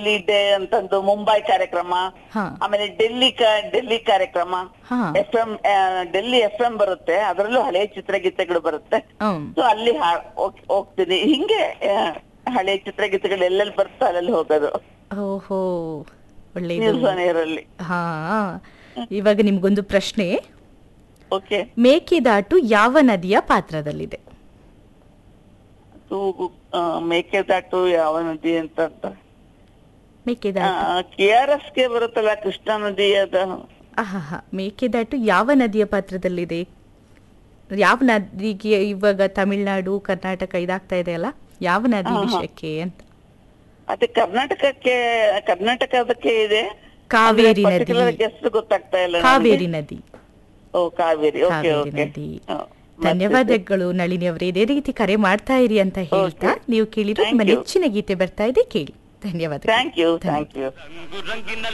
Delhi day ಅಂತಂದು ಮುಂಬೈ ಕಾರ್ಯಕ್ರಮ ಹಾ ಆಮೇಲೆ ಡೆಲ್ಲಿ ಕ- ಡೆಲ್ಲಿ ಕಾರ್ಯಕ್ರಮ ಹಾ F M Delhi F M ಬರುತ್ತೆ ಅದರಲ್ಲೂ ಹಳೆ ಚಿತ್ರಗೀತೆಗಳು ಬರುತ್ತೆ ಹ್ಮ್ ಸೊ ಅಲ್ಲಿ ಹಾ- ಹೋಗ್- ಹೋಗ್ತೀನಿ ಹಿಂಗೆ ಆ, ಹಳೆ ಚಿತ್ರಗೀತೆಗಳು ಎಲ್ಲೆಲ್ಲಿ ಬರುತ್ತೋ ಅಲ್ಲೆಲ್ಲಿ ಹೋಗೋದು ಓಹೋ ಒಳ್ಳೆಯದು ನ್ಯೂಸ್ ನೇರಲ್ಲಿ ಹಾ ಇವಾಗ ನಿಮ್ಗೊಂದು ಪ್ರಶ್ನೆ ಓಕೆ ಮೇಕೆದಾಟು ಯಾವ ನದಿಯ ಪಾತ್ರದಲ್ಲಿದೆ ಮೇಕೆದಾಟು ಯಾವ ನದಿ ಅಂತ ಅಂತ ಮೇಕೆದಾಟು ಕೆ ಆರ್ ಎಸ್ ಗೆ ಬರುತ್ತಲ್ಲ ಕೃಷ್ಣಾ ನದಿ ಅದ ಆಹಾ ಮೇಕೆದಾಟು ಯಾವ ನದಿಯ ಪಾತ್ರದಲ್ಲಿದೆ ಯಾವ ನದಿಗೆ ಇವಾಗ ತಮಿಳ್ನಾಡು ಕರ್ನಾಟಕ ಇದಾಗ್ತಾ ಇದೆ ಅಲ್ಲ ಯಾವ ನದಿ ಆಹಾ. ವಿಷಯಕ್ಕೆ ಅಂತ ಅದೇ ಕರ್ನಾಟಕಕ್ಕೆ ಕರ್ನಾಟಕ ಅದಕ್ಕೆ ಇದೆ ಕಾವೇರಿ ನದಿ ಪರ್ಟಿಕ್ಯುಲರ್ ಹೆಸರು ಗೊತ್ತಾಗ್ತಾ ಇಲ್ಲ ನನಗೆ. ಕಾವೇರಿ ನದಿ ಓ ಕಾವೇರಿ ಓಕೆ ಕಾವೇರಿ ಓಕೆ ನದಿ ಧನ್ಯವಾದಗಳು ನಳಿನಿ ಅವರೇ ಇದೇ ರೀತಿ ಕರೆ ಮಾಡ್ತಾ ಇರಿ ಅಂತ ಹೇಳ್ತಾ Okay. ನೀವು ಕೇಳಿರೋ Thank ನಿಮ್ಮ you. ನೆಚ್ಚಿನ ಗೀತೆ ಬರ್ತಾ ಇದೆ ಕೇಳಿ ಧನ್ಯವಾದ ಥ್ಯಾಂಕ್ ಯು ಥ್ಯಾಂಕ್ ಯು